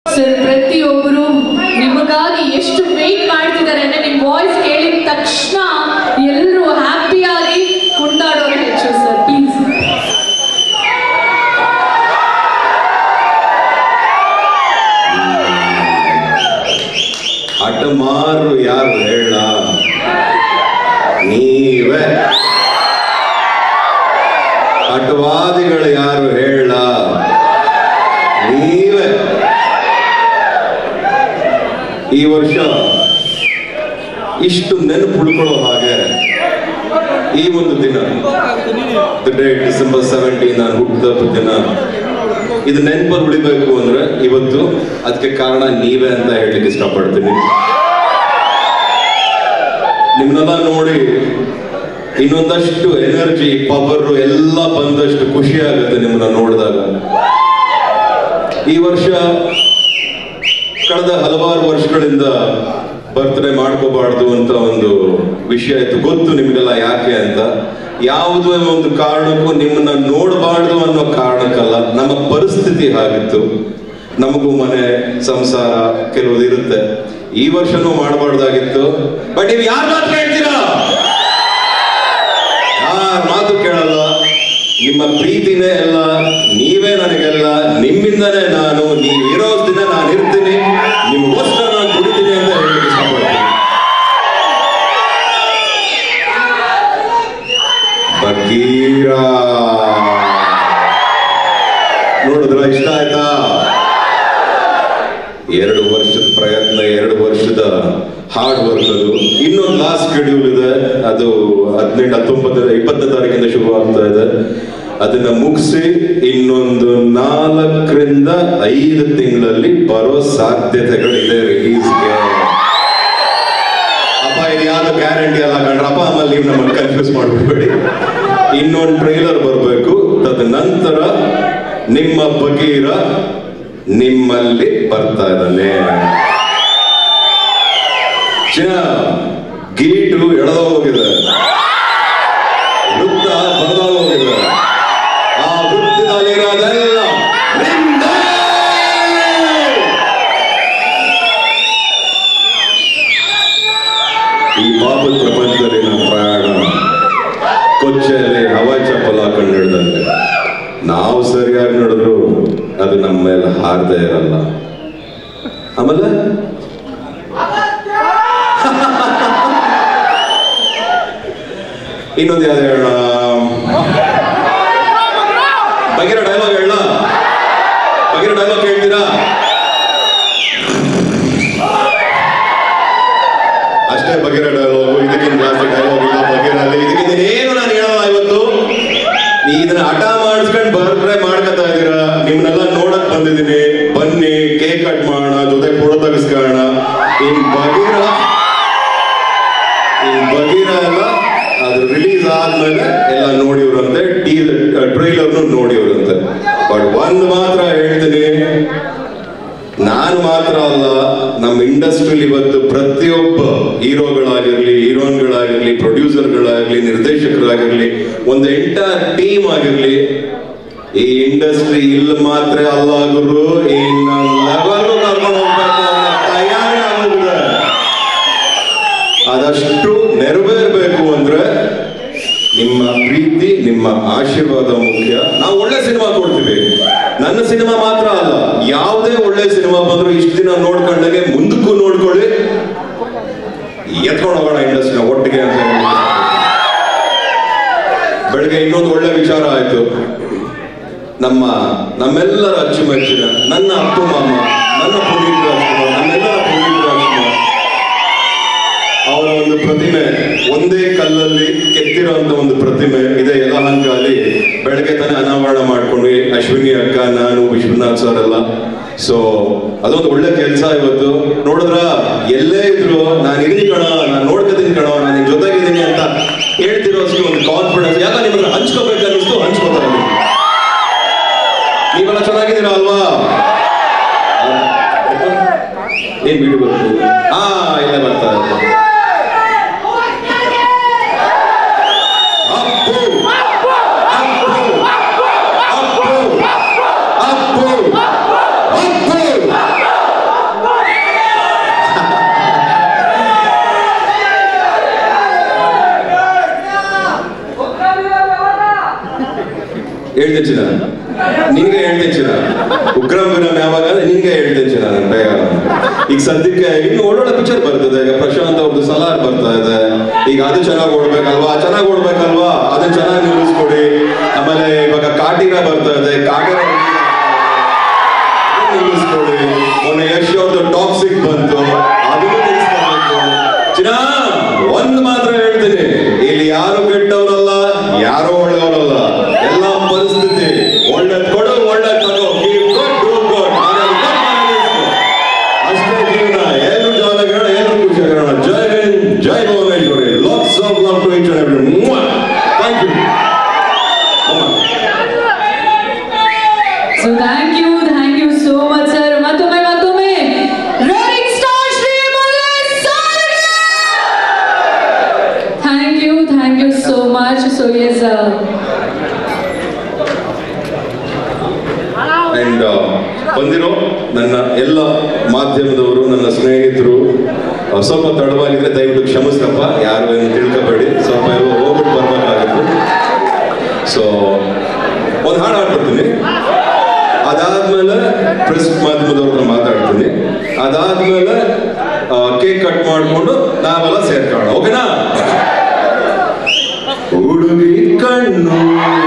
Sir ಪ್ರತಿಯೊಬ್ಬರು ನಿಮಗಾಗಿ ಎಷ್ಟು ವೇಟ್ ಮಾಡ್ತಿದ್ದಾರೆ ಅಂದ್ರೆ ನಿಮ್ ವಾಯ್ಸ್ ಕೇಳಿದ ತಕ್ಷಣ ಎಲ್ಲರೂ ಹ್ಯಾಪಿಯಾಗಿ ಕುಣಿದಾಡೋರು ಹೆಚ್ಚು ಸರ್ ಪ್ಲೀಸ್ ಹಠಮಾರು ಯಾರು ಹೇಳ ನೀವೇ ಹಠವಾದಿಗಳು ಯಾರು ಹೇಳ ನೀವೇ ಈ ವರ್ಷ ಇಷ್ಟು ನೆನಪು ಉಳ್ಕೊಳ್ಳೋ ಹಾಗೆ ಈ ಒಂದು ದಿನ ಡೇಟ್ ಡಿಸೆಂಬರ್ ಸೆವೆಂಟೀನ್ ನಾನು ಹುಟ್ಟಿದ ದಿನ ಇದು ನೆನಪಲ್ಲಿ ಉಳಿಬೇಕು ಅಂದ್ರೆ ಇವತ್ತು ಅದಕ್ಕೆ ಕಾರಣ ನೀವೇ ಅಂತ ಹೇಳಲಿಕ್ಕೆ ಇಷ್ಟಪಡ್ತೀನಿ ನಿಮ್ನೆಲ್ಲ ನೋಡಿ ಇನ್ನೊಂದಷ್ಟು ಎನರ್ಜಿ ಪವರ್ ಎಲ್ಲ ಬಂದಷ್ಟು ಖುಷಿ ಆಗುತ್ತೆ ನಿಮ್ಮನ್ನ ನೋಡಿದಾಗ ಈ ವರ್ಷ ಕಳೆದ ಹಲವಾರು ವರ್ಷಗಳಿಂದ ಬರ್ತ್ಡೇ ಮಾಡ್ಕೋಬಾರ್ದು ಅಂತ ಒಂದು ವಿಷಯ ಇತ್ತು ಗೊತ್ತು ನಿಮ್ಗೆಲ್ಲ ಯಾಕೆ ಅಂತ ಯಾವುದೇ ಒಂದು ಕಾರಣಕ್ಕೂ ನಿಮ್ಮನ್ನ ನೋಡಬಾರ್ದು ಅನ್ನೋ ಕಾರಣಕ್ಕಲ್ಲ ನಮ್ಮ ಪರಿಸ್ಥಿತಿ ಹಾಗಿತ್ತು ನಮಗೂ ಮನೆ ಸಂಸಾರ ಕೆಲವುದು ಇರುತ್ತೆ ಈ ವರ್ಷನೂ ಮಾಡಬಾರ್ದಾಗಿತ್ತು ಬಟ್ ನೀವು ಯಾರ ಮಾತು ಕೇಳ್ತೀರಾ ಯಾರ ಮಾತು ಕೇಳಲ್ಲ ನಿಮ್ಮ ಪ್ರೀತಿನೇ ಎಲ್ಲ ನೀವೇ ನನಗೆಲ್ಲ ನಿಮ್ಮಿಂದನೇ ನಾನು ನೀವು ಇರೋ ದಿನ ನಾನು ಇರ್ತೀನಿ ನಿಮ್ಗೋಸ್ಕರ ನಾನು ದುಡಿತೀನಿ ಅಂತ ಹೇಳಲಿಕ್ಕೆ ಇಷ್ಟಪಡ್ತೀನಿ ಬಗೀರ ನೋಡಿದ್ರ ಇಷ್ಟ ಆಯ್ತಾ ಎರಡು ವರ್ಷದ ಪ್ರಯತ್ನ ಎರಡು ವರ್ಷದ ಹಾರ್ಡ್ ವರ್ಕ್ ಅದು ಇನ್ನೊಂದು ಲಾಸ್ಟ್ ಶೆಡ್ಯೂಲ್ ಇದೆ ಅದು ಹದಿನೆಂಟು ಹತ್ತೊಂಬತ್ತರ ಇಪ್ಪತ್ತನೇ ತಾರೀಕಿಂದ ಶುರು ಆಗ್ತಾ ಇದೆ ಅದನ್ನ ಮುಗಿಸಿ ಇನ್ನೊಂದು ನಾಲ್ಕರಿಂದ ಐದು ತಿಂಗಳಲ್ಲಿ ಬರೋ ಸಾಧ್ಯತೆಗಳಿದೆ ರಿಲೀಸ್ಗೆ ಅಪ್ಪ ಇದು ಯಾವ್ದು ಗ್ಯಾರಂಟಿ ಅಲ್ಲ ಕಂಡ್ರಪ್ಪ ಆಮೇಲೆ ನೀವು ನಮ್ಮನ್ನು ಕನ್ಫ್ಯೂಸ್ ಮಾಡ್ಬಿಡ್ಬೇಡಿ ಇನ್ನೊಂದು ಟ್ರೈಲರ್ ಬರಬೇಕು ತದನಂತರ ನಿಮ್ಮ ಬಗೀರ ನಿಮ್ಮಲ್ಲಿ ಬರ್ತಾ ಇದ್ದಾನೆ ಚಿನ್ನ ಗೀಟು ಎಳೆದ ಹೋಗಿದೆ ವೃತ್ತ ಬರದ ಹೋಗಿದೆ ಆ ವೃತ್ತದಲ್ಲಿರೋದೆಲ್ಲ ನಿಂದೆ! ಈ ಪಾಪದ ಪ್ರಪಂಚದಲ್ಲಿ ನಮ್ಮ ಪ್ರಯಾಣ ಕೊಚ್ಚೆಯಲ್ಲಿ ಹವಾಯಿ ಚಪ್ಪಲ್ ಹಾಕೊಂಡು ನಡೆದಂಗೆ ನಾವು ಸರಿಯಾಗಿ ನಡೆದ್ರು ಅದು ನಮ್ಮ ಮೇಲೆ ಹಾರದೇ ಇರಲ್ಲ ಆಮೇಲೆ ಇನ್ನೊಂದು ಯಾವ್ದು ಹೇಳೋಣ ಬಗೆರ ಡೈಲಾಗ್ ಹೇಳ ಬಗೆರ ಡೈಲಾಗ್ ಹೇಳ್ತೀರಾ ಅಷ್ಟೇ ಬಗೆರ ಡೈಲಾಗು ಇದಕ್ಕಿಂತ ಜಾಸ್ತಿ ಡೈಲಾಗ್ ಇಲ್ಲ ಬಗೆರಲ್ಲಿ ಇದಕ್ಕಿಂತ ಏನು ನಾನು ಹೇಳಲ್ಲ ಇವತ್ತು ನೀ ಇದನ್ನ ಹಠ ಮಾಡಿಸ್ಕೊಂಡು ಬರ್ರೆ ಮಾಡ್ಕೊತಾ ಇದೀರಾ ನಿಮ್ನೆಲ್ಲ ನೋಡಕ್ ಬಂದಿದ್ದೀನಿ ಬನ್ನಿ ಕೇಕ್ ಕಟ್ ಮಾಡೋಣ ಜೊತೆ ಫೋಟೋ ತೆಗಿಸ್ಕೊಳ್ಳೋಣ ಇನ್ ಬಗೀರ ಈ ಬಗೀರ ಎಲ್ಲ ಅದು ರಿಲೀಸ್ ಆದ್ಮೇಲೆ ಎಲ್ಲ ನೋಡಿವ್ರಂತೆ ಟೀ ಟ್ರೈಲರ್ನು ನೋಡಿವ್ರಂತೆ ಬಟ್ ಒಂದ್ ಮಾತ್ರ ಹೇಳ್ತೀನಿ ನಾನು ಮಾತ್ರ ಅಲ್ಲ ನಮ್ಮ ಇಂಡಸ್ಟ್ರಿಲಿ ಇವತ್ತು ಪ್ರತಿಯೊಬ್ಬ ಹೀರೋಗಳಾಗಿರ್ಲಿ ಹೀರೋಯಿನ್ಗಳಾಗಿರ್ಲಿ ಪ್ರೊಡ್ಯೂಸರ್ಗಳಾಗಿರ್ಲಿ ನಿರ್ದೇಶಕರಾಗಿರ್ಲಿ ಒಂದು ಎಂಟೈರ್ ಟೀಮ್ ಆಗಿರ್ಲಿ ಈ ಇಂಡಸ್ಟ್ರಿ ಇಲ್ಲಿ ಮಾತ್ರ ಅಲ್ಲ ಗುರು ಇನ್ನ ಲೆವೆಲ್ ಕರ್ಕೊಂಡು ಹೋಗ್ಬೇಕು ಅನ್ನೋ ತಯಾರಿ ಆಗೋಗಿದೆ ಅದಷ್ಟು ನೆರವೇರ್ಬೇಕು ಅಂದ್ರೆ ನಿಮ್ಮ ಪ್ರೀತಿ ನಿಮ್ಮ ಆಶೀರ್ವಾದ ಮುಖ್ಯ ನಾವು ಒಳ್ಳೆ ಸಿನಿಮಾ ಕೊಡ್ತೀವಿ ನನ್ನ ಸಿನಿಮಾ ಮಾತ್ರ ಅಲ್ಲ ಯಾವುದೇ ಒಳ್ಳೆ ಸಿನಿಮಾ ಬಂದ್ರು ಇಷ್ಟು ದಿನ ನೋಡ್ಕೊಂಡಾಗೆ ಮುಂದಕ್ಕೂ ನೋಡ್ಕೊಳ್ಳಿ ಎತ್ಕೊಂಡು ಹೋಗೋಣ ಇಂಡಸ್ಟ್ರಿನ ಒಟ್ಟಿಗೆ ಅಂತ ಹೇಳಿ. ಬೆಳಗ್ಗೆ ಇನ್ನೊಂದು ಒಳ್ಳೆ ವಿಚಾರ ಆಯ್ತು ನಮ್ಮ ನಮ್ಮೆಲ್ಲರ ಅಚ್ಚುಮೆಚ್ಚಿನ ನನ್ನ ಅಪ್ಪು ಮಾಮ ನನ್ನ ಪುನೀತ್ ರಾಜ್ಕುಮಾರ್ ನಮ್ಮೆಲ್ಲರ ಪುನೀತ್ ರಾಜ್ಕುಮಾರ್ ಅವರ ಒಂದು ಪ್ರತಿಮೆ ಒಂದೇ ಕಲ್ಲಲ್ಲಿ ಕೆತ್ತಿರುವಂತ ಒಂದು ಪ್ರತಿಮೆ ಇದೆ ಯಲಹಂಕಲ್ಲಿ ಬೆಳಗ್ಗೆ ತಾನೇ ಅನಾವರಣ ಮಾಡ್ಕೊಂಡ್ವಿ ಅಶ್ವಿನಿ ಅಕ್ಕ ನಾನು ವಿಶ್ವನಾಥ್ ಸರ್ ಎಲ್ಲ ಸೊ ಅದೊಂದು ಒಳ್ಳೆ ಕೆಲಸ ಇವತ್ತು ನೋಡಿದ್ರ ಎಲ್ಲೇ ಇದ್ರು ನಾನು ಇದೀನಿ ಕಣ ನಾನು ನೋಡ್ಕೊತೀನಿ ಕಣ ನಾನು ನಿನ್ ಜೊತೆಗಿದ್ದೀನಿ ಅಂತ ಹೇಳ್ತಿರೋ ಅಷ್ಟು ಒಂದು ಕಾನ್ಫಿಡೆನ್ಸ್ ಯಾಕ ನಿಮ್ಮನ್ನ ಹಂಚ್ಕೋಬೇಕು ಅನ್ನಿಸ್ತು ಹಂಚ್ಕೋತಾರೆ ನೀವು. ನೀವೆಲ್ಲ ಚೆನ್ನಾಗಿದ್ದೀರಾ ಅಲ್ವಾ ಏನ್ ಬಿಡು ಬರ್ಬೋದು ಹಾ ಇಲ್ಲ ಬರ್ತಾ ಇದೆ ಅಪ್ಪು ಅಪ್ಪು ಅಪ್ಪು ಅಪ್ಪು ಅಪ್ಪು ಹೇಳ್ತೀನಿ ಚಿನ್ನ ನಿನ್ಗೆ ಹೇಳ್ತೀನಿ ಚಿನ್ನ ಉಗ್ರಂ ವಿರಂ ಯಾವಾಗ ಅಂದ್ರೆ ನಿನ್ಗೆ ಹೇಳ್ತೀನಿ ಚಿನ್ನ ನಾನು ಬೇಗ ಈಗ ಸದ್ಯಕ್ಕೆ ಇನ್ನು ಒಳ್ಳೊಳ್ಳೆ ಪಿಕ್ಚರ್ ಬರ್ತದೆ ಈಗ ಪ್ರಶಾಂತ್ ಅವ್ರದ್ದು ಸಲಾರ್ ಬರ್ತಾ ಇದೆ ಈಗ ಅದು ಚೆನ್ನಾಗಿ ಓಡ್ಬೇಕಲ್ವಾ ಚೆನ್ನಾಗಿ ಓಡ್ಬೇಕಲ್ವಾ ಅದನ್ನ ಚೆನ್ನಾಗಿ ನಿಲ್ಲಿಸ್ಕೊಡಿ ಆಮೇಲೆ ಇವಾಗ ಕಾಟಿನ ಬರ್ತಾ ಇದೆ ಕಾಟಿನ ಅದನ್ನ ನಿಲ್ಲಿಸ್ಕೊಡಿ ಮೊನ್ನೆ ಯಶ್ ಅವ್ರದ್ದು ಟಾಕ್ಸಿಕ್ ಬಂತು ಅದನ್ನು ನಿಲ್ಲಿಸ್ಕೊಬೇಕು ಚಿನ್ನ ಒಂದ್ ಮಾತ್ರ ಹೇಳ್ತೀನಿ ಇಲ್ಲಿ ಯಾರು ಕೆಟ್ಟವರಲ್ಲ ಯಾರು ಒಳ್ಳೆಯವರಲ್ಲ ಎಲ್ಲ ಪರಿಸ್ಥಿತಿ ಒಳ್ಳೇದ್ ಕೊಡು ಒಳ್ಳೇದ್ ತಗೋ Give good, do good. ಮನೇಲಿ good, ಮನೇಲಿ ಇಸ್ಕೊ. ಅಷ್ಟೇ ಜೀವನ ಎಲ್ಲರೂ ಜಾಲಗಿರೋಣ ಎಲ್ಲರೂ ಖುಷಿಯಾಗಿರೋಣ ಜೈ ಹಿಂದ್ ಜೈ Bhuvaneshwari lots of love to each and every thank you so thank you thank you so much sir ಮತ್ತೊಮ್ಮೆ ಮತ್ತೊಮ್ಮೆ roaring star Shri thank you thank you so much so yes and ಬಂದಿರೋ ನನ್ನ ಎಲ್ಲ ಮಾಧ್ಯಮದವರು ನನ್ನ ಸ್ನೇಹಿತರು ಆ, ಸ್ವಲ್ಪ ತಡವಾಗಿದ್ರೆ ದಯವಿಟ್ಟು ಕ್ಷಮಿಸ್ರಪ್ಪ ಯಾರು ಏನು ತಿಳ್ಕೊಬೇಡಿ ಸ್ವಲ್ಪ ಎಲ್ಲೋ ಹೋಗ್ಬಿಟ್ಟು ಬರ್ಬೇಕಾಗಿತ್ತು ಸೊ ಒಂದು ಹಾಡು ಹಾಡ್ಬಿಡ್ತೀನಿ ಅದಾದ್ಮೇಲೆ ಪ್ರೆಸ್ ಮಾಧ್ಯಮದವ್ರ ಹತ್ರ ಮಾತಾಡ್ತೀನಿ ಅದಾದ್ಮೇಲೆ ಕೇಕ್ ಕಟ್ ಮಾಡ್ಕೊಂಡು ನಾವೆಲ್ಲ ಸೇರ್ಕೊಳ್ಳೋಣ ಓಕೆನಾ ಹುಡುಗಿ ಕಣ್ಣು